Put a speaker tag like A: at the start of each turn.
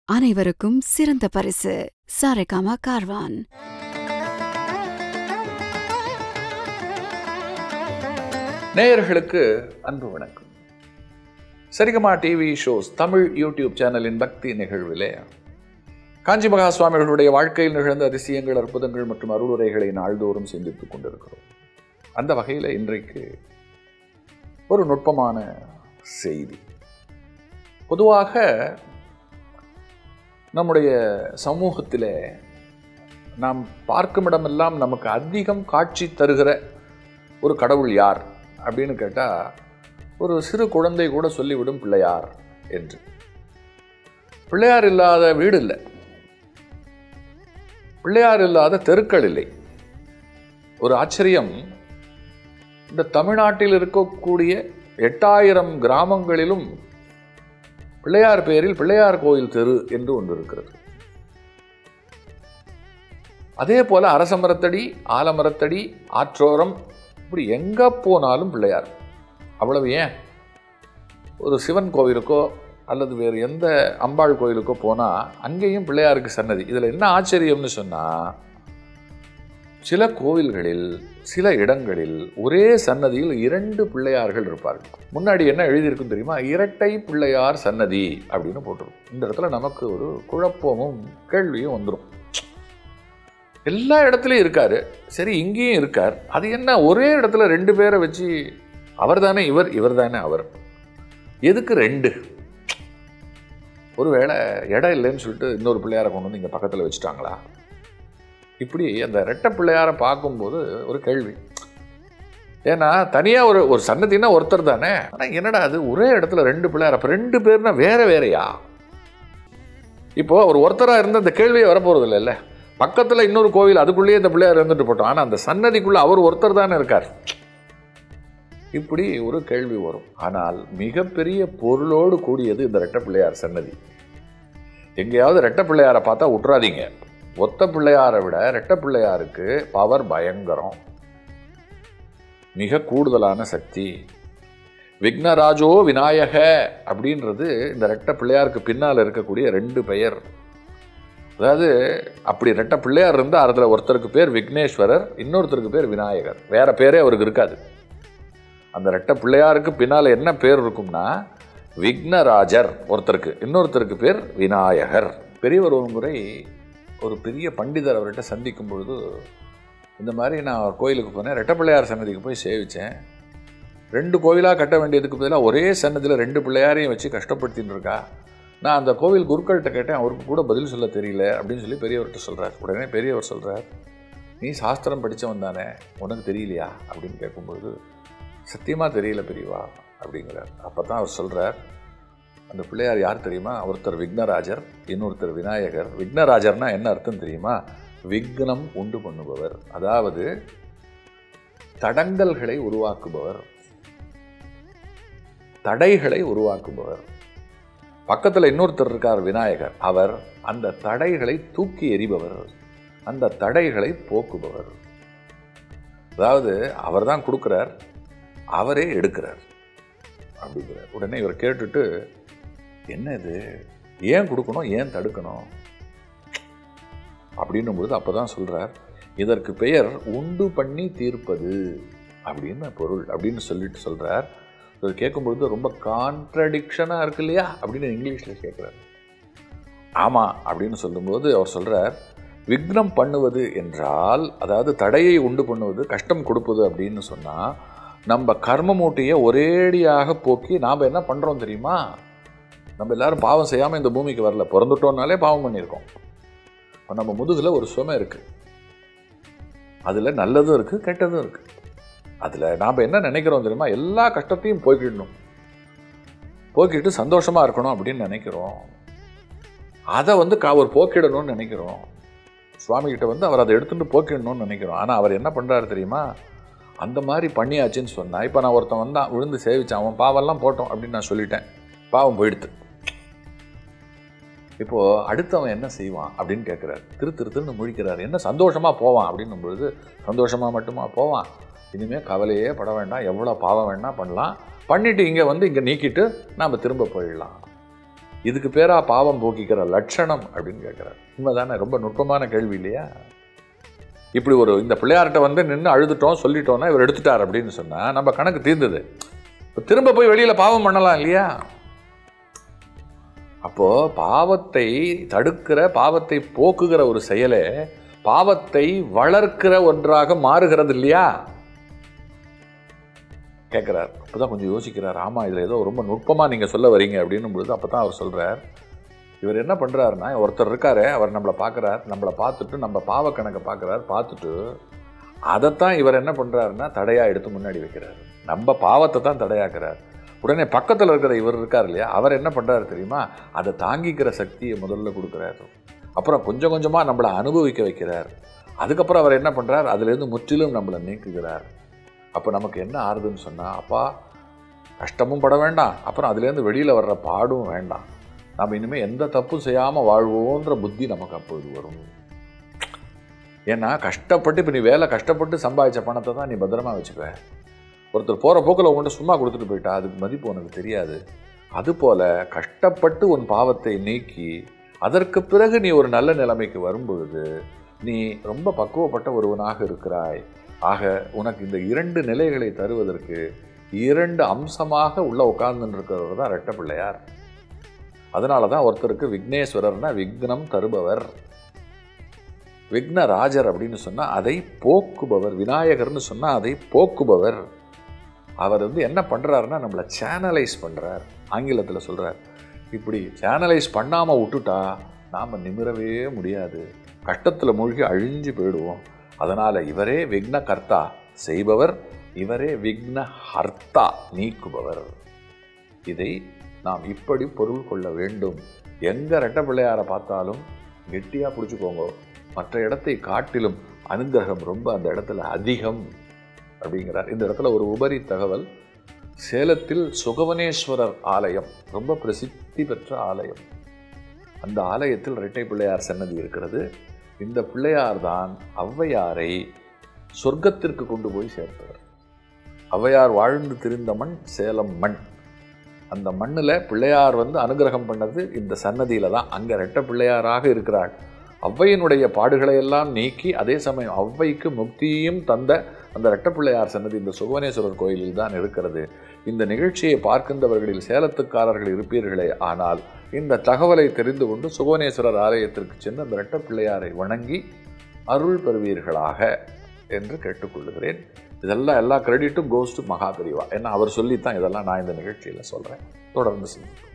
A: அனைவருக்கும் சிறந்த பரிசு சாரேகாமா கார்வான்
B: நேயர்களுக்கு அன்பு வணக்கம் Saregama TV shows Tamil YouTube சேனலின் பக்தி நிகழ்விலே காஞ்சி மகா சுவாமிகளுடைய வாழ்க்கையில் நிகழ்ந்த அதிசயங்கள் அற்புதங்கள் மற்றும் அருளுரைகளை நாள்தோறும் சிந்தித்துக் கொண்டிருக்கிறோம் அந்த வகையில் இன்றைக்கு ஒரு நுட்பமான செய்தி பொதுவாக நம்முடைய சமூகத்திலே நாம் பார்க்கும் இடமெல்லாம் நமக்கு அதிகம் காட்சி தருகிற ஒரு கடவுள் யார் அப்படின்னு கேட்டால் ஒரு சிறு குழந்தை கூட சொல்லிவிடும் பிள்ளையார் என்று பிள்ளையார் இல்லாத வீடு இல்லை பிள்ளையார் இல்லாத தெருக்கள் இல்லை ஒரு ஆச்சரியம் இந்த தமிழ்நாட்டில் இருக்கக்கூடிய எட்டாயிரம் கிராமங்களிலும் பிள்ளையார் பெயரில் பிள்ளையார் கோயில் தெரு என்று ஒன்று இருக்கிறது அதே போல அரசமரத்தடி ஆலமரத்தடி ஆற்றோரம் இப்படி எங்கே போனாலும் பிள்ளையார் அவ்வளவு ஏன் ஒரு சிவன் கோவிலுக்கோ அல்லது வேறு எந்த அம்பாள் கோயிலுக்கோ போனால் அங்கேயும் பிள்ளையாருக்கு சன்னதி இதில் என்ன ஆச்சரியம்னு சொன்னால் சில கோவில்களில் சில இடங்களில் ஒரே சன்னதியில் இரண்டு பிள்ளையார்கள் இருப்பார்கள் முன்னாடி என்ன எழுதியிருக்கும் தெரியுமா இரட்டை பிள்ளையார் சன்னதி அப்படின்னு போட்டிருக்கும் இந்த இடத்துல நமக்கு ஒரு குழப்பமும் கேள்வியும் வந்துடும் எல்லா இடத்துலையும் இருக்காரு சரி இங்கேயும் இருக்கார் அது என்ன ஒரே இடத்துல ரெண்டு பேரை வச்சு அவர் தானே இவர் இவர் தானே அவர் எதுக்கு ரெண்டு ஒருவேளை இடம் இல்லைன்னு சொல்லிட்டு இன்னொரு பிள்ளையாரை கொண்டு வந்து இங்கே பக்கத்தில் வச்சுட்டாங்களா இப்படி அந்த ரெட்டை பிள்ளையாரை பார்க்கும்போது ஒரு கேள்வி ஏன்னா தனியாக ஒரு ஒரு சன்னதினா ஒருத்தர் தானே ஆனால் என்னடா அது ஒரே இடத்துல ரெண்டு பிள்ளையார் அப்போ ரெண்டு பேர்னா வேற வேறையா இப்போ ஒரு ஒருத்தராக இருந்தால் அந்த கேள்வியே வரப்போகிறது இல்லைல்ல பக்கத்தில் இன்னொரு கோவில் அதுக்குள்ளேயே இந்த பிள்ளையார் இருந்துட்டு போட்டோம் ஆனால் அந்த சன்னதிக்குள்ளே அவர் ஒருத்தர் தானே இருக்கார் இப்படி ஒரு கேள்வி வரும் ஆனால் மிகப்பெரிய பொருளோடு கூடியது இந்த ரெட்டை பிள்ளையார் சன்னதி எங்கேயாவது ரெட்டை பிள்ளையாரை பார்த்தா விட்றாதீங்க ஒத்த பிள்ளையாரை விட ரெட்டை பிள்ளையாருக்கு பவர் பயங்கரம் மிக கூடுதலான சக்தி விக்னராஜோ விநாயக அப்படின்றது இந்த ரெட்டை பிள்ளையாருக்கு பின்னால் இருக்கக்கூடிய ரெண்டு பெயர் அதாவது அப்படி ரெட்டை பிள்ளையார் இருந்தால் அதில் ஒருத்தருக்கு பேர் விக்னேஸ்வரர் இன்னொருத்தருக்கு பேர் விநாயகர் வேற பேரே அவருக்கு இருக்காது அந்த ரெட்டை பிள்ளையாருக்கு பின்னால் என்ன பேர் இருக்கும்னா விக்னராஜர் ஒருத்தருக்கு இன்னொருத்தருக்கு பேர் விநாயகர் பெரியவர் ஒரு முறை ஒரு பெரிய பண்டிதர் அவர்கிட்ட சந்திக்கும் பொழுது இந்த மாதிரி நான் ஒரு கோயிலுக்கு போனேன் ரெட்டப்பிள்ளையார் சன்னதிக்கு போய் சேவித்தேன் ரெண்டு கோயிலாக கட்ட வேண்டியதுக்கு பதிலாக ஒரே சன்னதியில் ரெண்டு பிள்ளையாரையும் வச்சு கஷ்டப்படுத்தின்னு இருக்கா நான் அந்த கோவில் குருக்கள்கிட்ட கேட்டேன் அவருக்கு கூட பதில் சொல்ல தெரியல அப்படின்னு சொல்லி பெரியவர்கிட்ட சொல்கிறார் உடனே பெரியவர் சொல்கிறார் நீ சாஸ்திரம் படித்தவன் தானே உனக்கு தெரியலையா அப்படின்னு கேட்கும்பொழுது சத்தியமாக தெரியல பெரியவா அப்படிங்கிறார் அப்போ தான் அவர் சொல்கிறார் அந்த பிள்ளையார் யார் தெரியுமா ஒருத்தர் விக்னராஜர் இன்னொருத்தர் விநாயகர் விக்னராஜர்னா என்ன அர்த்தம் தெரியுமா விக்னம் உண்டு பண்ணுபவர் அதாவது தடங்கல்களை உருவாக்குபவர் தடைகளை உருவாக்குபவர் பக்கத்தில் இன்னொருத்தர் இருக்கார் விநாயகர் அவர் அந்த தடைகளை தூக்கி எறிபவர் அந்த தடைகளை போக்குபவர் அதாவது அவர் தான் கொடுக்குறார் அவரே எடுக்கிறார் அப்படிங்கிறார் உடனே இவர் கேட்டுட்டு என்ன இது ஏன் கொடுக்கணும் ஏன் தடுக்கணும் அப்படின்னும் பொழுது அப்போ தான் சொல்கிறார் இதற்கு பெயர் உண்டு பண்ணி தீர்ப்பது அப்படின்னு பொருள் அப்படின்னு சொல்லிட்டு சொல்கிறார் இவர் கேட்கும்பொழுது ரொம்ப கான்ட்ரடிக்ஷனாக இருக்கு இல்லையா அப்படின்னு இங்கிலீஷில் கேட்குறார் ஆமாம் அப்படின்னு சொல்லும்போது அவர் சொல்கிறார் விக்னம் பண்ணுவது என்றால் அதாவது தடையை உண்டு பண்ணுவது கஷ்டம் கொடுப்பது அப்படின்னு சொன்னால் நம்ம கர்ம மூட்டையை ஒரேடியாக போக்கி நாம் என்ன பண்ணுறோம் தெரியுமா நம்ம எல்லாரும் பாவம் செய்யாமல் இந்த பூமிக்கு வரல பிறந்துட்டோம்னாலே பாவம் பண்ணியிருக்கோம் இப்போ நம்ம முதுகில் ஒரு சுமை இருக்குது அதில் நல்லதும் இருக்குது கெட்டதும் இருக்குது அதில் நாம் என்ன நினைக்கிறோம் தெரியுமா எல்லா கஷ்டத்தையும் போய்க்கிடணும் போக்கிட்டு சந்தோஷமாக இருக்கணும் அப்படின்னு நினைக்கிறோம் அதை வந்து கா ஒரு போக்கிடணும்னு நினைக்கிறோம் சுவாமிகிட்ட வந்து அவர் அதை எடுத்துகிட்டு போக்கிடணும்னு நினைக்கிறோம் ஆனால் அவர் என்ன பண்ணுறாரு தெரியுமா அந்த மாதிரி பண்ணியாச்சுன்னு சொன்னால் இப்போ நான் ஒருத்தன் வந்தான் விழுந்து சேவிச்சான் அவன் பாவெல்லாம் போட்டோம் அப்படின்னு நான் சொல்லிட்டேன் பாவம் போயிடுத்து இப்போது அடுத்தவன் என்ன செய்வான் அப்படின்னு கேட்குறாரு திரு திரு திருன்னு முழிக்கிறார் என்ன சந்தோஷமாக போவான் அப்படின்னும் பொழுது சந்தோஷமாக மட்டுமா போவான் இனிமேல் கவலையே பட வேண்டாம் எவ்வளோ பாவம் வேணால் பண்ணலாம் பண்ணிவிட்டு இங்கே வந்து இங்கே நீக்கிட்டு நாம் திரும்ப போயிடலாம் இதுக்கு பேரா பாவம் போக்கிக்கிற லட்சணம் அப்படின்னு கேட்குறாரு உண்மைதானே ரொம்ப நுட்பமான கேள்வி இல்லையா இப்படி ஒரு இந்த பிள்ளையார்கிட்ட வந்து நின்று அழுதுட்டோம் சொல்லிட்டோம்னா இவர் எடுத்துட்டார் அப்படின்னு சொன்னா நம்ம கணக்கு தீர்ந்தது இப்ப திரும்ப போய் வெளியில பாவம் பண்ணலாம் இல்லையா அப்போ பாவத்தை தடுக்கிற பாவத்தை போக்குகிற ஒரு செயலே பாவத்தை வளர்க்கிற ஒன்றாக மாறுகிறது இல்லையா கேட்குறார் அப்பதான் கொஞ்சம் யோசிக்கிறார் ஆமா இதுல ஏதோ ரொம்ப நுட்பமா நீங்க சொல்ல வரீங்க அப்படின்னும் பொழுது அப்பதான் அவர் சொல்றார் இவர் என்ன பண்றாருன்னா ஒருத்தர் இருக்காரு அவர் நம்மளை பார்க்கறார் நம்மளை பார்த்துட்டு நம்ம பாவ கணக்கை பார்க்கறார் பார்த்துட்டு அதைத்தான் இவர் என்ன பண்றாருன்னா தடையா எடுத்து முன்னாடி வைக்கிறார் நம்ம பாவத்தை தான் தடையாக்குறார் உடனே பக்கத்தில் இருக்கிற இவர் இருக்கார் இல்லையா அவர் என்ன பண்றாரு தெரியுமா அதை தாங்கிக்கிற சக்தியை முதல்ல கொடுக்குறாரு அப்புறம் கொஞ்சம் கொஞ்சமா நம்மளை அனுபவிக்க வைக்கிறார் அதுக்கப்புறம் அவர் என்ன பண்றார் அதுலேருந்து முற்றிலும் நம்மளை நீக்குகிறார் அப்போ நமக்கு என்ன ஆறுதுன்னு சொன்னா அப்பா கஷ்டமும் பட வேண்டாம் அப்புறம் அதுலேருந்து வெளியில் வர்ற பாடும் வேண்டாம் நம்ம இனிமேல் எந்த தப்பும் செய்யாமல் வாழ்வோன்ற புத்தி நமக்கு அப்பொழுது வரும் ஏன்னா கஷ்டப்பட்டு இப்போ நீ வேலை கஷ்டப்பட்டு சம்பாதிச்ச பணத்தை தான் நீ பத்திரமா வச்சுப்ப ஒருத்தர் போகிற போக்கில் உங்கள்கிட்ட சும்மா கொடுத்துட்டு போயிட்டா அதுக்கு மதிப்பு உனக்கு தெரியாது அதுபோல கஷ்டப்பட்டு உன் பாவத்தை நீக்கி அதற்கு பிறகு நீ ஒரு நல்ல நிலைமைக்கு வரும்பொழுது நீ ரொம்ப பக்குவப்பட்ட ஒருவனாக இருக்கிறாய் ஆக உனக்கு இந்த இரண்டு நிலைகளை தருவதற்கு இரண்டு அம்சமாக உள்ள உட்கார்ந்துட்டு இருக்கிறவர் தான் ரெட்ட பிள்ளையார் அதனால தான் ஒருத்தருக்கு விக்னேஸ்வரர்னா விக்னம் தருபவர் விக்னராஜர் அப்படின்னு சொன்னால் அதை போக்குபவர் விநாயகர்னு சொன்னால் அதை போக்குபவர் அவர் வந்து என்ன பண்ணுறாருன்னா நம்மளை சேனலைஸ் பண்ணுறார் ஆங்கிலத்தில் சொல்கிறார் இப்படி சேனலைஸ் பண்ணாமல் விட்டுட்டா நாம் நிமிரவே முடியாது கஷ்டத்தில் மூழ்கி அழிஞ்சு போயிடுவோம் அதனால் இவரே விக்ன கர்த்தா செய்பவர் இவரே விக்ன ஹர்த்தா நீக்குபவர் இதை நாம் இப்படி பொருள் கொள்ள வேண்டும் எங்க ரெட்ட பிள்ளையாரை பார்த்தாலும் கெட்டியாக பிடிச்சிக்கோங்க மற்ற இடத்தை காட்டிலும் அனுகிரகம் ரொம்ப அந்த இடத்துல அதிகம் அப்படிங்கிறார் இந்த இடத்துல ஒரு உபரி தகவல் சேலத்தில் சுகவனேஸ்வரர் ஆலயம் ரொம்ப பிரசித்தி பெற்ற ஆலயம் அந்த ஆலயத்தில் இரட்டை பிள்ளையார் சன்னதி இருக்கிறது இந்த பிள்ளையார் தான் ஔவையாரை சொர்க்கத்திற்கு கொண்டு போய் சேர்த்தவர் ஔவையார் வாழ்ந்து திரிந்த மண் சேலம் மண் அந்த மண்ணில் பிள்ளையார் வந்து அனுகிரகம் பண்ணது இந்த சன்னதியில தான் அங்கே ரெட்ட பிள்ளையாராக இருக்கிறாள் ஔவையினுடைய பாடுகளை எல்லாம் நீக்கி அதே சமயம் ஔவைக்கு முக்தியும் தந்த அந்த ரெட்ட பிள்ளையார் சன்னதி இந்த சுகவனேஸ்வரர் கோயிலில் தான் இருக்கிறது இந்த நிகழ்ச்சியை பார்க்கின்றவர்களில் சேலத்துக்காரர்கள் இருப்பீர்களே ஆனால் இந்த தகவலை தெரிந்து கொண்டு சுகவனேஸ்வரர் ஆலயத்திற்கு சென்று அந்த ரெட்ட பிள்ளையாரை வணங்கி அருள் பெறுவீர்களாக என்று கேட்டுக்கொள்கிறேன் இதெல்லாம் எல்லா கிரெடிட்டும் கோஸ் டு மகாபெரிவா ஏன்னா அவர் சொல்லித்தான் இதெல்லாம் நான் இந்த நிகழ்ச்சியில் சொல்கிறேன் தொடர்ந்து செய்யும்